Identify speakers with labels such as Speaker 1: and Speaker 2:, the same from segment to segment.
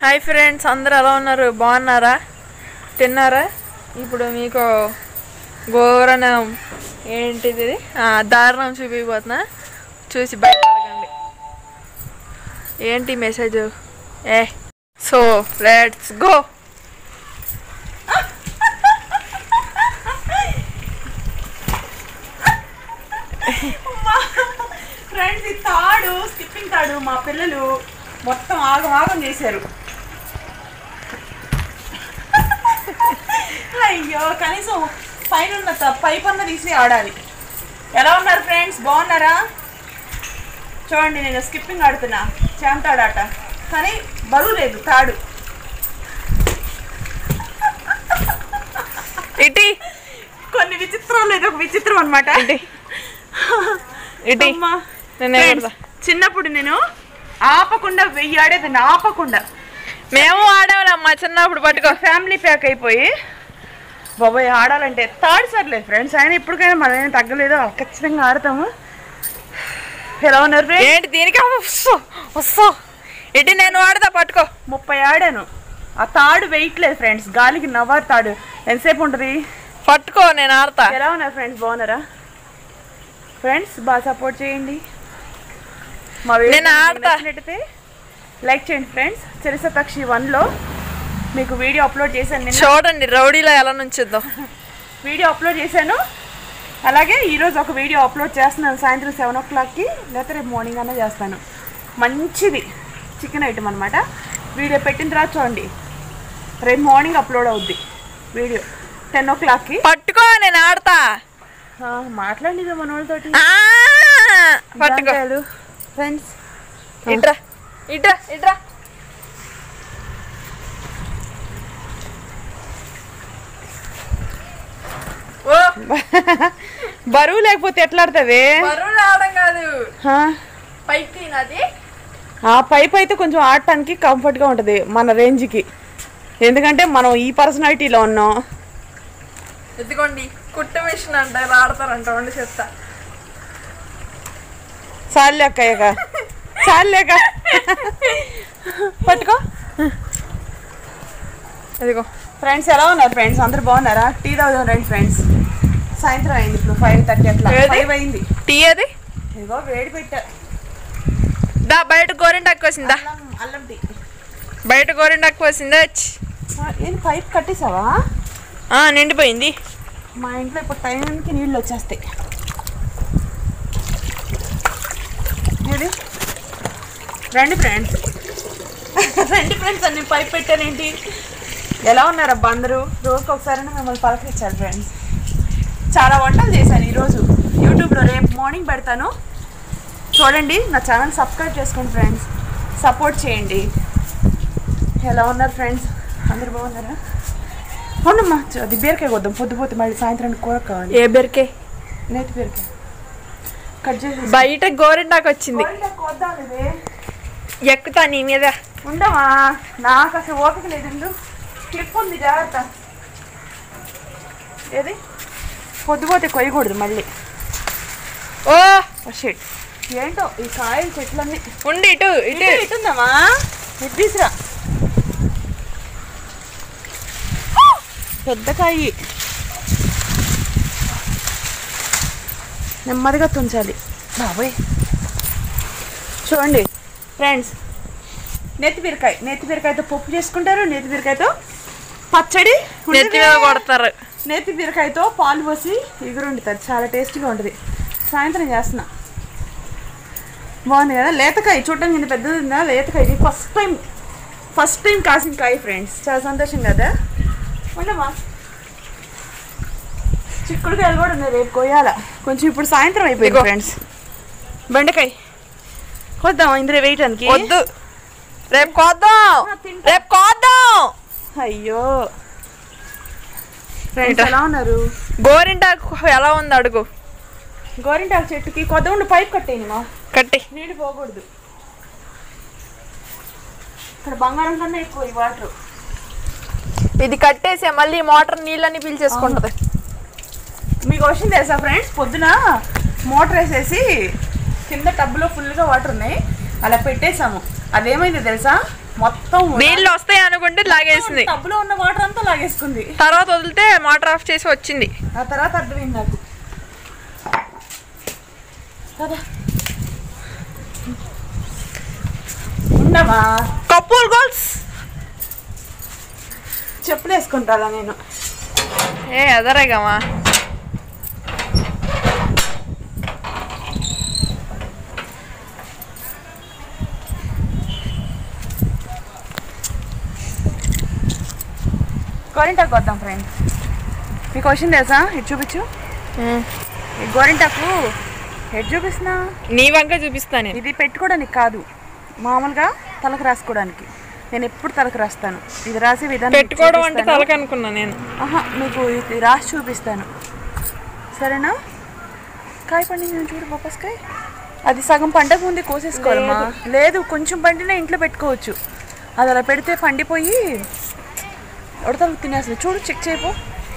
Speaker 1: Hi friends అందరూ ఎలా ఉన్నారు బాగున్నారా తిన్నారా ఇప్పుడు మీకు ఘోరణం ఏంటిది ఇది? ఆ, దారుణం చూపిపోతున్నా చూసి భయపడకండి ఏంటి మెసేజ్ ఏ సో లెట్స్ గో
Speaker 2: ఫ్రెండ్స్ ఈ తాడు స్కిప్పింగ్ తాడు మా పిల్లలు మొత్తం ఆగం ఆగం చేశారు అయ్యో కనీసం పైన ఉన్న త- పైప్ అన్న తీసి ఆడాలి ఎలా ఉన్నారు ఫ్రెండ్స్ బాగున్నారా చూడండి నేను స్కిప్పింగ్ ఆడుతున్నా చెమటాడాట కానీ బరువు లేదు తాడు
Speaker 1: ఇటీ
Speaker 2: కొన్ని విచిత్రం లేదు ఒక విచిత్రం అనమాట
Speaker 1: ఇటీ ఇటీ నేనే
Speaker 2: Friends,
Speaker 1: కొడతా.
Speaker 2: చిన్నప్పుడు నేను ఆపకుండా వెయ్యి ఆడేదాన్ని ఆపకుండా
Speaker 1: మేము ఆడేవాళ్ళమ్మా చిన్నప్పుడు పట్టుకో
Speaker 2: ఫ్యామిలీ ప్యాక్ అయిపోయి బాబాయ్ ఆడాలంటే థర్డ్ సర్లేదు ఫ్రెండ్స్ ఆయన ఇప్పటికైనా మనం ఏం తగ్గలేదు ఖచ్చితంగా ఆడతాము ఎలా ఉన్నారు ఫ్రెండ్స్
Speaker 1: ఏంటి దీనికి వస్తా వస్తా ఇటీ నేను ఆడతా పట్టుకో
Speaker 2: ముప్పై ఆడాను ఆ తాడు వెయిట్ లేదు ఫ్రెండ్స్ గాలికి నవ్వారు తాడు ఎంతసేపు ఉంటుంది
Speaker 1: పట్టుకో నేను ఆడతా
Speaker 2: ఎలా ఉన్నారు ఫ్రెండ్స్ బాగున్నారా ఫ్రెండ్స్ బాగా సపోర్ట్ చేయండి మా వీడియో
Speaker 1: నేను ఆడతా.
Speaker 2: నచ్చినట్టయితే లైక్ చేయండి ఫ్రెండ్స్ చెరిస పక్షి వన్లో మీకు వీడియో అప్లోడ్ చేశాను నిన్న
Speaker 1: చూడండి రౌడీలో ఎలా నుంచిద్దాం
Speaker 2: వీడియో అప్లోడ్ చేశాను అలాగే ఈరోజు ఒక వీడియో అప్లోడ్ చేస్తున్నాను సాయంత్రం సెవెన్ ఓ క్లాక్కి లేకపోతే రేపు మార్నింగ్ అన్నా చేస్తాను మంచిది చికెన్ ఐటమ్ అనమాట వీడియో పెట్టిన తర్వాత చూడండి రేపు మార్నింగ్ అప్లోడ్ అవుద్ది వీడియో టెన్ ఓ క్లాక్కి
Speaker 1: పట్టుకో నేను ఆడతా
Speaker 2: మాట్లాడింది మన వాళ్ళతోటి
Speaker 1: ఆ, పట్టుకో
Speaker 2: ఫ్రెండ్స్
Speaker 1: ఇట్రా ఇట్రా ఇట్రా ఓ
Speaker 2: బరువు లేకపోతే ఎట్లా ఆడుతుంది
Speaker 1: బరువు రావడం కాదు పైకి నాది
Speaker 2: ఆ పైప్ అయితే కొంచెం ఆడటానికి కంఫర్ట్గా ఉంటుంది మన రేంజ్కి ఎందుకంటే మనం ఈ పర్సనాలిటీలో ఉన్నాం
Speaker 1: ఎత్తుకోండి కుట్టు మిషన్ అంట ఇలా ఆడతారంట వండి చెప్తా
Speaker 2: చాలేక ఇక చాలేక పట్టుకో
Speaker 1: ఇదిగో
Speaker 2: ఫ్రెండ్స్ ఎలా ఉన్నారు ఫ్రెండ్స్ అందరు బాగున్నారా టీ తాగుదాం రండి ఫ్రెండ్స్ సాయంత్రం అయింది ఇప్పుడు ఫైవ్ థర్టీ అట్లా
Speaker 1: ఏది?
Speaker 2: ఫైవ్ అయింది
Speaker 1: టీ అది
Speaker 2: ఇదిగో వేడి పెట్టా
Speaker 1: దా బయట గోరింటాకు వచ్చిందా
Speaker 2: అల్లం అల్లం టీ
Speaker 1: బయట గోరింటాకు వచ్చిందా
Speaker 2: ఆ, ఏంది పైప్ కట్టేసావా
Speaker 1: ఆ, నిండిపోయింది
Speaker 2: మా ఇంట్లో ఇప్పుడు టైంకి నీళ్ళు వచ్చేస్తాయి ఏది రండి ఫ్రెండ్స్ రండి ఫ్రెండ్స్ అని పైప్ పెట్టానేంటి ఎలా ఉన్నారబ్బా అందరూ రోజుకి ఒకసారి మిమ్మల్ని పలకరించాలి ఫ్రెండ్స్ చాలా వంటలు చేశాను ఈరోజు యూట్యూబ్లో రేపు మార్నింగ్ పెడతాను చూడండి నా ఛానల్ సబ్స్క్రైబ్ చేసుకోండి ఫ్రెండ్స్ సపోర్ట్ చేయండి ఎలా ఉన్నారు ఫ్రెండ్స్ అందరు బాగున్నారా అవునమ్మా చ- అది బీరకాయ కొద్దాం పొద్దు పొద్దు మళ్ళీ సాయంత్రానికి కూర కావాలి
Speaker 1: ఏ బెరికే
Speaker 2: నేతి బీరకాయ కట్ చేసి
Speaker 1: బయట గోరింటాకు వచ్చింది
Speaker 2: కొద్దాం ఇదే
Speaker 1: ఎక్కుతా నీ మీద
Speaker 2: ఉండమా నాకు అసలు ఓపిక లేదు ఉండు. క్లిప్ ఉంది జాగ్రత్త ఏది పొద్దుపోతే కొయ్యకూడదు మళ్ళీ
Speaker 1: ఓ
Speaker 2: షెట్ ఏంటో ఈ కాయలు చెట్లన్నీ
Speaker 1: ఉండి ఇటు ఇటు
Speaker 2: ఇటు ఇటుందమ్మా ఇటు తీసురా పెద్ద కాయి నెమ్మదిగా తుంచాలి బాబోయ్ చూడండి ఫ్రెండ్స్ నెత్తి బీరకాయ నెత్తి బీరకాయతో పప్పు చేసుకుంటారు నెత్తి బీరకాయతో పచ్చడి
Speaker 1: నెత్తి మీద కొడతారు
Speaker 2: నేతి బీరకాయతో పాలు పోసి ఎగురు వండుతారు చాలా టేస్టీగా ఉంటుంది సాయంత్రం చేస్తున్నా బాగుంది కదా లేతకాయ చూడటానికి ఇంత పెద్దది ఉందా లేతకాయ ఇది ఫస్ట్ టైం ఫస్ట్ టైం కాసిన కాయ ఫ్రెండ్స్ చాలా సంతోషం కదా ఉండమా చిక్కుడుకాయలు కూడా ఉన్నాయి రేపు కొయ్యాల కొంచెం ఇప్పుడు సాయంత్రం అయిపోయింది
Speaker 1: ఇదిగో.
Speaker 2: ఫ్రెండ్స్ బెండకాయ కొద్దాం ఇందులో వేయటానికి
Speaker 1: వద్దు రేపు కోద్దాం
Speaker 2: ఆ, తింటా.
Speaker 1: రేపు కోద్దాం
Speaker 2: అయ్యో ఫ్రెండ్స్
Speaker 1: ఏంటా?
Speaker 2: ఎలా ఉన్నారు
Speaker 1: గోరింటాకు ఎలా ఉంది అడుగు
Speaker 2: గోరింటాకు చెట్టుకి కొద్ద ఉండి పైప్ కట్టేయండి మా
Speaker 1: కట్టి
Speaker 2: నీళ్ళు పోకూడదు ఇక్కడ బంగారం కన్నా ఎక్కువ ఈ వాటర్
Speaker 1: ఇది కట్టేసే మళ్ళీ మోటార్ నీళ్ళని పీల్చేసుకుంటది
Speaker 2: మీకు విషయం తెలుసా ఫ్రెండ్స్ పొద్దున మోటార్ వేసేసి కింద టబ్లో ఫుల్గా వాటర్ ఉన్నాయి అలా పెట్టేసాము అదేమైంది తెలుసా మొత్తం
Speaker 1: నీళ్ళు వస్తాయి అనుకుంటే లాగేసింది
Speaker 2: టబ్బులో ఉన్న వాటర్ అంతా లాగేసుకుంది
Speaker 1: తర్వాత వదిలితే మోటార్ ఆఫ్ చేసి వచ్చింది
Speaker 2: ఆ తర్వాత అర్థమైంది నాకు కదా ఉండమా
Speaker 1: కప్పుల్ గోల్స్
Speaker 2: చెప్పులు వేసుకుంటారా నేను
Speaker 1: ఏ ఎదరేగమ్మా
Speaker 2: గోరింటాకు వద్దాం ఫ్రెండ్ మీకు క్వశ్చన్ తెలుసా హెడ్ చూపించు ఈ గోరింటాకు హెడ్ చూపిస్తున్నా
Speaker 1: నీ వంక చూపిస్తా నేను
Speaker 2: ఇది పెట్టుకోవడానికి కాదు మామూలుగా తలకు రాసుకోవడానికి నేను ఎప్పుడు తలకు రాస్తాను ఇది రాసే విధానం మీకు
Speaker 1: పెట్టుకోవడం అంటే
Speaker 2: చూపిస్తాను.
Speaker 1: తలక అనుకున్నా నేను
Speaker 2: ఆహా మీకు ఇది రాసి చూపిస్తాను సరేనా కాయ పండింది చూడు బొప్పస్కాయ అది సగం పండగ ముందే కోసేసుకోవాలమ్మా లేదు కొంచెం పండినా ఇంట్లో పెట్టుకోవచ్చు అది అలా పెడితే పండిపోయి ఉడతలు తినేస్తుంది చూడు చెక్ చేయపో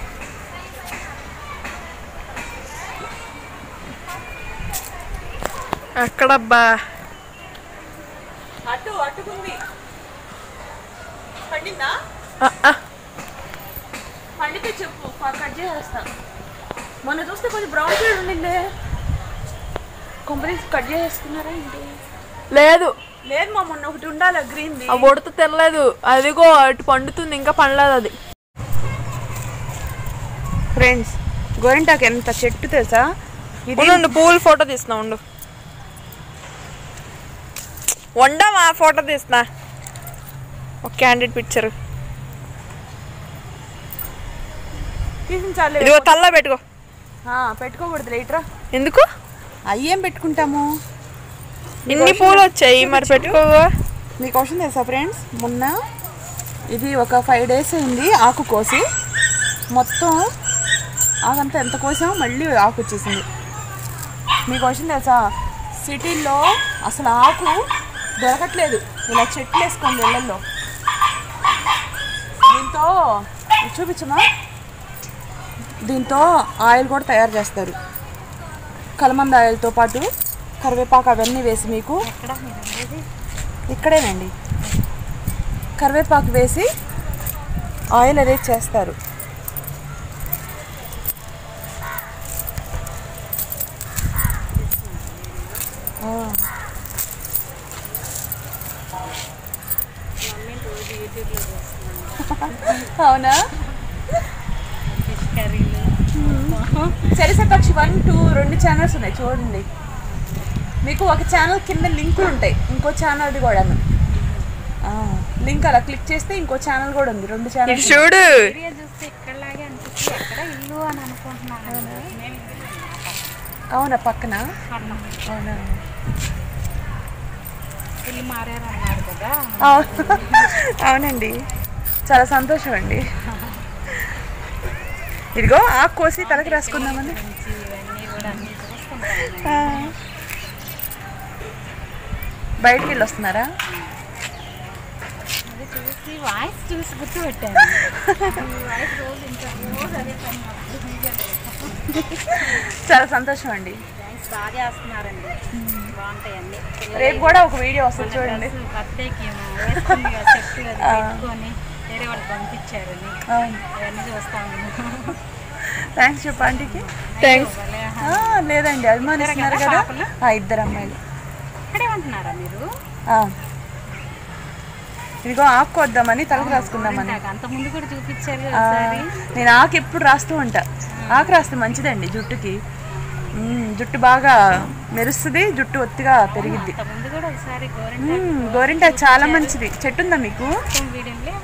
Speaker 1: ఎక్కడబ్బా
Speaker 2: అటు అటుకుంది పండిందా
Speaker 1: ఆ, ఆ.
Speaker 2: పండితే చెప్పు కట్ చేసేస్తా మొన్న చూస్తే కొంచెం బ్రౌన్ షేడ్ ఉండిందే కొంపరీస్ కట్ చేసేసుకున్నారా ఏంటి
Speaker 1: లేదు
Speaker 2: లేదు మా మొన్న ఒకటి ఉండాలి గ్రీన్ది
Speaker 1: ఆ ఉడత తెల్లలేదు అదిగో అటు పండుతుంది ఇంకా పండలేదు అది
Speaker 2: ఫ్రెండ్స్ గోరింటాకు ఎంత చెట్టు తెలుసా ఇది
Speaker 1: ఉండు పూల్ ఫోటో తీస్తున్నా ఉండు వండమా ఫోటో తీస్తున్నా ఒక క్యాండిడ్ పిక్చర్
Speaker 2: తీసించాలి
Speaker 1: ఇదిగో తల్ల పెట్టుకో
Speaker 2: పెట్టుకోకూడదు లేట్రా
Speaker 1: ఎందుకు
Speaker 2: అయ్యేం పెట్టుకుంటాము
Speaker 1: ఇన్ని పూలు వచ్చాయి మరి పెట్టుకో
Speaker 2: మీకు క్వశ్చన్ తెలుసా ఫ్రెండ్స్ మొన్న ఇది ఒక ఫైవ్ డేస్ అయింది ఆకు కోసి మొత్తం ఆకంతా ఎంత కోసామో మళ్ళీ ఆకు వచ్చేసింది మీకు క్వశ్చన్ తెలుసా సిటీల్లో అసలు ఆకు దొరకట్లేదు ఇలా చెట్లు వేసుకోండి ఇళ్ళల్లో దీంతో ఇది చూపించమా దీంతో ఆయిల్ కూడా తయారు చేస్తారు కలమంద ఆయిల్తో పాటు కరివేపాకు అవన్నీ వేసి మీకు ఇక్కడేనండి కరివేపాకు వేసి ఆయిల్ అరేంజ్ చేస్తారు ఆ. అవునా సరిసపక్షి వన్ టూ రెండు ఛానల్స్ ఉన్నాయి చూడండి మీకు ఒక ఛానల్ కింద లింకులు ఉంటాయి ఇంకో ఛానల్ది కూడాను లింక్ అలా క్లిక్ చేస్తే ఇంకో ఛానల్ కూడా ఉంది రెండు
Speaker 1: ఇటు
Speaker 2: ఛానల్
Speaker 1: చూడు
Speaker 3: ఏరియా చూస్తే ఇక్కడలాగే అనిపిస్తుంది ఎక్కడ ఇల్లు అని అనుకుంటున్నాను నేను
Speaker 2: అవునా పక్కన
Speaker 3: అన్నం
Speaker 2: అవునా
Speaker 3: ఇల్లు మారారు అన్నారు కదా
Speaker 2: అవును అవునండి చాలా సంతోషం అండి ఇదిగో ఆకు కోసి తలకి రాసుకుందామని
Speaker 3: మంచి ఇవన్నీ కూడా అన్ని చూస్తుంటాను
Speaker 2: ఆ. బయటికి వెళ్ళి వస్తున్నారా
Speaker 3: అది చూసి వాయిస్ చూసి గుర్తుపెట్టాను ఈ వాయిస్ రోజు ఇంకా రోజు అదే పని అప్పుడు మీదే
Speaker 2: చాలా సంతోషం అండి
Speaker 3: థ్యాంక్స్ బాగా చేస్తున్నారండి బాగుంటాయి అన్ని
Speaker 2: రేపు కూడా ఒక వీడియో వస్తుంది చూడండి
Speaker 3: బర్త్డేకి ఏమో వేసుకుంది కదా చెట్టు అది పెట్టుకొని వేరే వాళ్ళు పంపించారని
Speaker 2: అవును
Speaker 3: అవన్నీ చూస్తా ఉన్నాను
Speaker 2: థ్యాంక్స్ చెప్పు ఆంటీకి
Speaker 1: థ్యాంక్స్
Speaker 3: భలే
Speaker 2: ఆ, లేదండి అభిమానిస్తున్నారు
Speaker 3: ఇద్దరు
Speaker 2: కదా
Speaker 3: పాపలు?
Speaker 2: ఆ, ఇద్దరు అమ్మాయిలు
Speaker 3: ఇక్కడే ఉంటున్నారా మీరు
Speaker 2: ఆ. ఇదిగో ఆకు వద్దామని తలకు రాసుకుందామని
Speaker 3: నాకు అంత ముందు కూడా చూపించారు
Speaker 2: ఆ,
Speaker 3: ఒకసారి
Speaker 2: నేను ఆకు ఎప్పుడు రాస్తూ ఉంటా ఆకు రాస్తే మంచిదండి జుట్టుకి మ్మ్, జుట్టు బాగా మెరుస్తుంది జుట్టు ఒత్తిగా పెరిగిద్ది
Speaker 3: అంత ముందు కూడా ఒకసారి గోరెంట్
Speaker 2: మ్మ్, గోరింటాకు చాలా మంచిది చెట్టు ఉందా మీకు
Speaker 3: వీడియం లేవు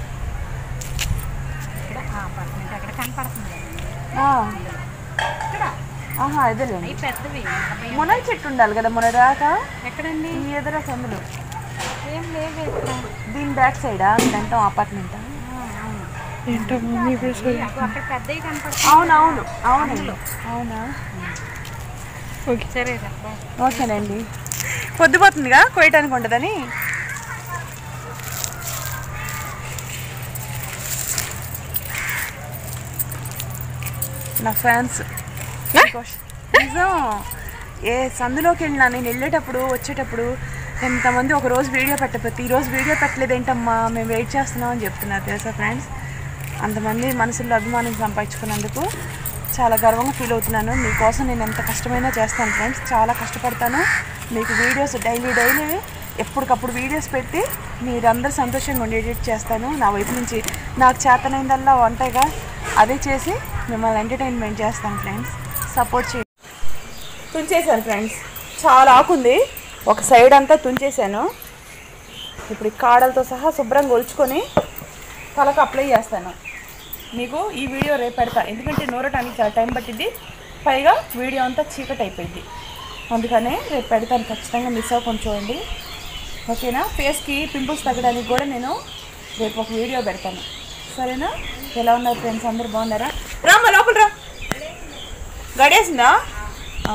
Speaker 3: ఇక్కడ అపార్ట్మెంట్ అక్కడ కనపడుతుంది కదండి.
Speaker 2: ఆ,
Speaker 3: ఇక్కడ
Speaker 2: ఆహా ఎదురులేండి
Speaker 3: అవి పెద్దవి అవి
Speaker 2: మునగ చెట్టు ఉండాలి కదా మునరాక
Speaker 3: ఎక్కడండి
Speaker 2: ఈ ఎదుర సందులు
Speaker 3: ఏం లేవు ఇక్కడ
Speaker 2: దీని బ్యాక్ సైడా మీదంటాం అపార్ట్మెంట్
Speaker 3: ఆ, అవును
Speaker 1: ఏంటో మమ్మీ ఇప్పుడు చూడు.
Speaker 3: అగో అక్కడ పెద్దవి కనపడుతుంది
Speaker 2: అవునవును అవునండి అవునా
Speaker 3: సరే రా, బాయ్.
Speaker 2: ఓకేనండి పొద్దుపోతుందిగా కోయటానికి ఉండదని నా ఫ్యాన్స్
Speaker 1: ఆ?
Speaker 2: నిజం ఏ సందులోకి వెళ్ళినా నేను వెళ్ళేటప్పుడు వచ్చేటప్పుడు ఎంతమంది ఒక రోజు వీడియో పెట్ట ప్రతిరోజు వీడియో పెట్టలేదు ఏంటమ్మా మేము వెయిట్ చేస్తున్నాం అని చెప్తున్నారు తెలుసా ఫ్రెండ్స్ అంతమంది మనసులో అభిమానం సంపాదించుకున్నందుకు చాలా గర్వంగా ఫీల్ అవుతున్నాను మీకోసం నేను ఎంత కష్టమైనా చేస్తాను ఫ్రెండ్స్ చాలా కష్టపడతాను మీకు వీడియోస్ డైలీ డైలీ ఎప్పటికప్పుడు వీడియోస్ పెట్టి మీరందరూ సంతోషంగా ఉండి ఎడిట్ చేస్తాను నా వైపు నుంచి నాకు చేతనైందల్లా వంటగా అదే చేసి మిమ్మల్ని ఎంటర్టైన్మెంట్ చేస్తాను ఫ్రెండ్స్ సపోర్ట్ చేయండి తుంచేసాను ఫ్రెండ్స్ చాలా ఆకుంది ఒక సైడ్ అంతా తుంచేసాను ఇప్పుడు ఈ కాడలతో సహా శుభ్రంగా ఒలుచుకొని తలకు అప్లై చేస్తాను మీకు ఈ వీడియో రేపు పెడతా ఎందుకంటే నూరటానికి చాలా టైం పట్టింది పైగా వీడియో అంతా చీకటి అయిపోయింది అందుకనే రేపు పెడతాను ఖచ్చితంగా మిస్ అవ్వకుండా చూడండి ఓకేనా ఫేస్కి పింపుల్స్ తగ్గడానికి కూడా నేను రేపు ఒక వీడియో పెడతాను సరేనా ఎలా ఉన్నారు ఫ్రెండ్స్ అందరు బాగున్నారా రామ్మా లోపల రా గడేసిందా ఆ.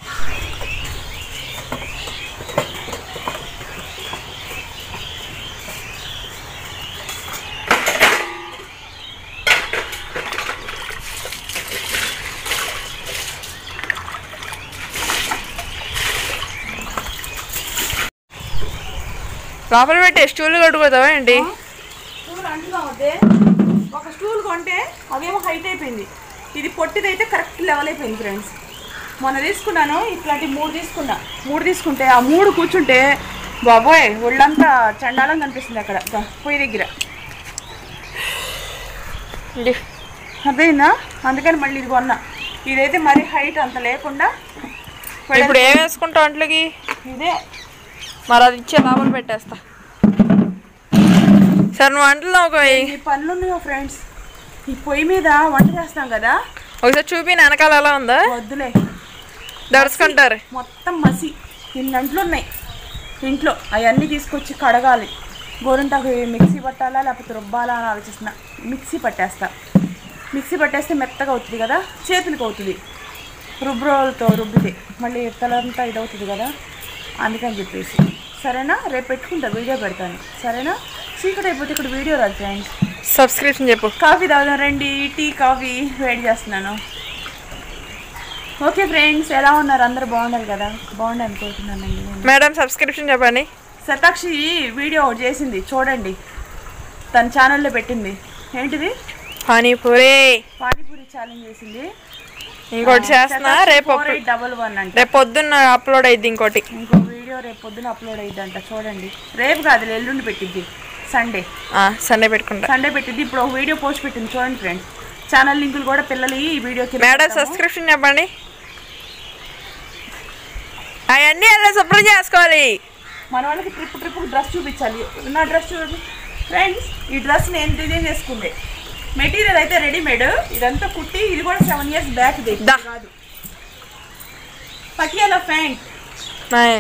Speaker 1: లోపల పెట్టి స్టూల్ కట్టుకోతావా ఏంటి
Speaker 2: స్టూల్ అంటున్నావు అదే ఒక స్టూల్ కొంటే అదేమో హైట్ అయిపోయింది ఇది పొట్టిదైతే కరెక్ట్ లెవెల్ అయిపోయింది ఫ్రెండ్స్ మొన్న తీసుకున్నాను ఇట్లాంటి మూడు తీసుకున్నా మూడు తీసుకుంటే ఆ మూడు కూర్చుంటే బాబోయ్ ఒళ్ళంతా చండాలం కనిపిస్తుంది అక్కడ దా, పొయ్యి దగ్గర
Speaker 1: ఇది.
Speaker 2: అదేనా అందుకని మళ్ళీ ఇది కొన్నా ఇదైతే మరీ హైట్ అంత లేకుండా
Speaker 1: ఇప్పుడు ఏం వేసుకుంటావు అంట్లకి
Speaker 2: ఇదే
Speaker 1: మరి అది ఇచ్చే లోపల పెట్టేస్తా సరే నువ్వు అంటలో ఒక
Speaker 2: ఈ పనులు ఉన్నాయో ఫ్రెండ్స్ ఈ పొయ్యి మీద వంట చేస్తాం కదా
Speaker 1: ఒకసారి చూపి వెనకాల ఎలా ఉందా
Speaker 2: వద్దులే
Speaker 1: దడుచుకుంటారు
Speaker 2: మొత్తం మసి ఇన్ని అంట్లు ఉన్నాయి ఇంట్లో అవన్నీ తీసుకొచ్చి కడగాలి గోరింటాకు మిక్సీ పట్టాలా లేకపోతే రుబ్బాలా అని ఆలోచిస్తున్నా మిక్సీ పట్టేస్తా మిక్సీ పట్టేస్తే మెత్తగా అవుతుంది కదా చేతులకు అవుతుంది రుబ్రోలతో రుబ్బితే మళ్ళీ తలంతా ఇదవుతుంది కదా అందుకని చెప్పేసి సరేనా రేపు పెట్టుకుంటా వీడియో పెడతాను సరేనా చీకటి అయిపోతే ఇక్కడ వీడియో రాదు ఫ్రెండ్స్
Speaker 1: సబ్స్క్రిప్షన్ చెప్పు
Speaker 2: కాఫీ తాగుదాం రండి టీ కాఫీ వేడి చేస్తున్నాను ఓకే ఫ్రెండ్స్ ఎలా ఉన్నారు అందరు బాగున్నారు కదా బాగుండి అనుకుంటున్నానండి నేను
Speaker 1: మేడం సబ్స్క్రిప్షన్ చెప్పండి
Speaker 2: శతాక్షి వీడియో ఒకటి చేసింది చూడండి తన ఛానల్లో పెట్టింది ఏంటిది
Speaker 1: పానీపూరి
Speaker 2: పానీపూరి ఛాలెంజ్ చేసింది
Speaker 1: ఇంకోటి చేస్తున్నా రేపు అప్లో-
Speaker 2: డబల్ వన్ అంటే
Speaker 1: రేపు పొద్దున్న అప్లోడ్ అయింది ఇంకోటి
Speaker 2: ఇంకో వీడియో రేపు పొద్దున అప్లోడ్ అయ్యిద్దంట చూడండి రేపు కాదు ఎల్లుండి పెట్టిద్ది సండే
Speaker 1: సండే పెట్టుకుంటా
Speaker 2: సండే పెట్టిద్ది ఇప్పుడు ఒక వీడియో పోస్ట్ పెట్టింది చూడండి ఫ్రెండ్స్ ఛానల్ లింకులు కూడా పిల్లలు ఈ వీడియోకి
Speaker 1: మేడం సబ్స్క్రిప్షన్ చెప్పండి అవన్నీ అలా శుభ్రం చేసుకోవాలి
Speaker 2: మన వాళ్ళకి ట్రిప్ ట్రిప్ డ్రెస్ చూపించాలి నా డ్రెస్ చూడండి ఫ్రెండ్స్ ఈ డ్రెస్ నేను డిజైన్ చేసుకుంది మెటీరియల్ అయితే రెడీమేడ్ ఇదంతా కుట్టి ఇది కూడా సెవెన్ ఇయర్స్ బ్యాక్
Speaker 1: దా.
Speaker 2: కాదు పటియాలా ప్యాంట్
Speaker 1: నాయ్.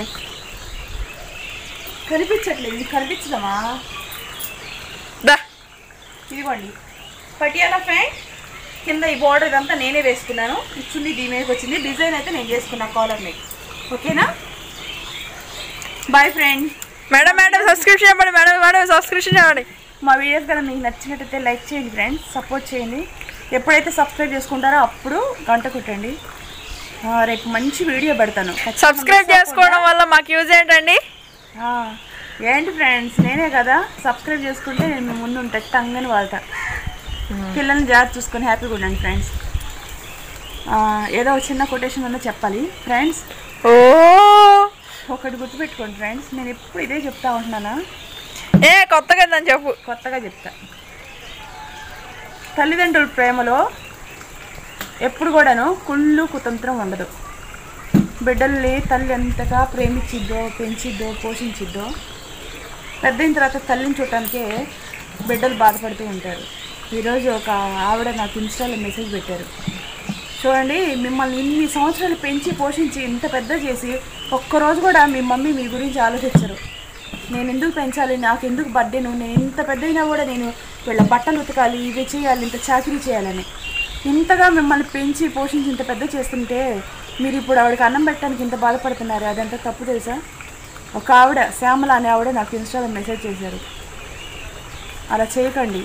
Speaker 2: కనిపించట్లేదు ఇది కనిపించదమా
Speaker 1: దా
Speaker 2: ఇదిగోండి పటియాలా ప్యాంట్ కింద ఈ బోర్డర్ ఇదంతా నేనే వేసుకున్నాను ఈ చున్నీ దీని మీదకి వచ్చింది డిజైన్ అయితే నేను చేసుకున్నా కాలర్ మీకు ఓకేనా bye friend
Speaker 1: madam madam subscription చెప్పండి మేడం మేడం సబ్స్క్రిప్షన్ చెప్పండి
Speaker 2: మా వీడియోస్ కనుక మీకు నచ్చినట్టయితే లైక్ చేయండి ఫ్రెండ్స్ సపోర్ట్ చేయండి ఎప్పుడైతే సబ్స్క్రైబ్ చేసుకుంటారో అప్పుడు గంట కొట్టండి ఆ, రేపు మంచి వీడియో పెడతాను ఖచ్చితంగా
Speaker 1: సబ్స్క్రైబ్
Speaker 2: miss
Speaker 1: చేసుకోవడం వల్ల మాకు యూజ్ ఏంటండి
Speaker 2: ఆ, ఏంటి ఫ్రెండ్స్ నేనే కదా సబ్స్క్రైబ్ చేసుకుంటే నేను మీ ముందు ఉంటా టంగని వాళ్తా పిల్లల్ని జాగ్రత్త చూసుకొని హ్యాపీగా ఉండండి ఫ్రెండ్స్ ఏదో ఒక చిన్న కొటేషన్ అన్నా చెప్పాలి ఫ్రెండ్స్
Speaker 1: ఓ
Speaker 2: ఒకటి గుర్తుపెట్టుకోండి ఫ్రెండ్స్ నేను ఎప్పుడు ఇదే చెప్తా ఉంటున్నానా
Speaker 1: ఏ కొత్తగా దాన్ని చెప్పు
Speaker 2: కొత్తగా చెప్తా తల్లిదండ్రుల ప్రేమలో ఎప్పుడు కూడాను కుళ్ళు కుతంత్రం ఉండదు బిడ్డల్ని తల్లి ఎంతగా ప్రేమించిద్దో పెంచిద్దో పోషించిద్దో పెద్ద అయిన తర్వాత తల్లిని చూడటానికే బిడ్డలు బాధపడుతూ ఉంటారు ఈరోజు ఒక ఆవిడ నాకు ఇన్స్టాలో మెసేజ్ పెట్టారు చూడండి మిమ్మల్ని ఇన్ని సంవత్సరాలు పెంచి పోషించి ఇంత పెద్ద చేసి ఒక్కరోజు కూడా మీ మమ్మీ మీ గురించి ఆలోచించరు నేను ఎందుకు పెంచాలి నాకు ఎందుకు బర్త్డేను నేను ఇంత పెద్ద అయినా కూడా నేను వీళ్ళ బట్టలు ఉతకాలి ఇవి చేయాలి ఇంత చాకరీ చేయాలని ఇంతగా మిమ్మల్ని పెంచి పోషించి ఇంత పెద్ద చేస్తుంటే మీరు ఇప్పుడు ఆవిడకి అన్నం పెట్టడానికి ఇంత బాధపడుతున్నారు అదంతా తప్పు తెలుసా ఒక ఆవిడ శ్యామల అనే ఆవిడ నాకు ఇన్స్టాలో మెసేజ్ చేశారు అలా చేయకండి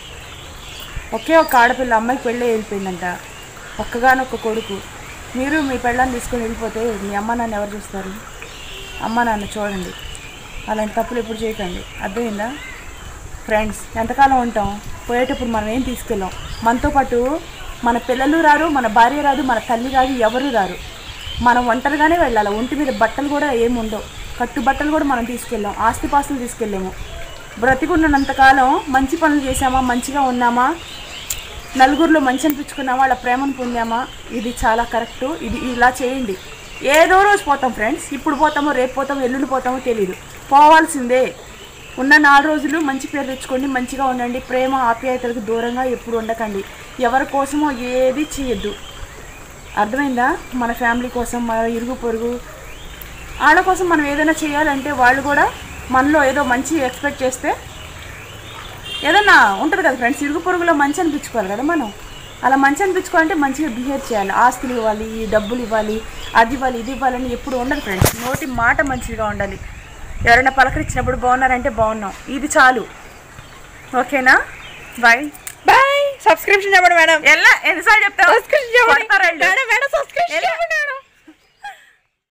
Speaker 2: ఒకే ఒక ఆడపిల్ల అమ్మాయికి పెళ్ళి వెళ్ళిపోయిందంట ఒక్కగానొక్క కొడుకు మీరు మీ పెళ్ళాన్ని తీసుకొని వెళ్ళిపోతే మీ అమ్మ నాన్న ఎవరు చూస్తారు అమ్మ నాన్న చూడండి అలాంటి తప్పులు ఎప్పుడు చేయకండి అర్థమైందా ఫ్రెండ్స్ ఎంతకాలం ఉంటాం పోయేటప్పుడు మనం ఏం తీసుకెళ్ళాం మనతో పాటు మన పిల్లలు రారు మన భార్య రాదు మన తల్లి రాదు ఎవరు రారు మనం ఒంటరిగానే వెళ్ళాలి ఒంటి మీద బట్టలు కూడా ఏమి ఉండవు కట్టు బట్టలు కూడా మనం తీసుకెళ్ళాం ఆస్తిపాస్తులు తీసుకెళ్ళాము బ్రతికున్నంతకాలం మంచి పనులు చేసామా మంచిగా ఉన్నామా నలుగురిలో మంచి అనిపించుకున్నామా వాళ్ళ ప్రేమను పొందామా ఇది చాలా కరెక్ట్ ఇది ఇలా చేయండి ఏదో రోజు పోతాం ఫ్రెండ్స్ ఇప్పుడు పోతామో రేపు పోతామో ఎల్లుండి పోతామో తెలియదు పోవాల్సిందే ఉన్న నాలుగు రోజులు మంచి పేరు తెచ్చుకోండి మంచిగా ఉండండి ప్రేమ ఆప్యాయతలకు దూరంగా ఎప్పుడు ఉండకండి ఎవరి కోసమో ఏది చేయొద్దు అర్థమైందా మన ఫ్యామిలీ కోసం మన ఇరుగు పొరుగు వాళ్ళ కోసం మనం ఏదైనా చేయాలంటే వాళ్ళు కూడా మనలో ఏదో మంచి ఎక్స్పెక్ట్ చేస్తే ఏదన్నా ఉంటుంది కదా ఫ్రెండ్స్ ఇరుగు పొరుగులో మంచి అనిపించుకోవాలి కదా మనం అలా మంచి అనిపించుకోవాలంటే మంచిగా బిహేవ్ చేయాలి ఆస్తులు ఇవ్వాలి డబ్బులు ఇవ్వాలి అది ఇవ్వాలి ఇది ఇవ్వాలని ఎప్పుడు ఉండదు ఫ్రెండ్స్ నోటి మాట మంచిగా ఉండాలి ఎవరైనా పలకరించినప్పుడు బాగున్నారంటే బాగున్నాం ఇది చాలు ఓకేనా బాయ్
Speaker 1: బాయ్ సబ్స్క్రిప్షన్ చెప్పండి మేడం
Speaker 2: ఎలా ఎన్నిసార్లు చెప్తావు
Speaker 1: సబ్స్క్రిప్షన్ చెప్పండి
Speaker 2: కొడతారా వీళ్ళు?
Speaker 1: Madam madam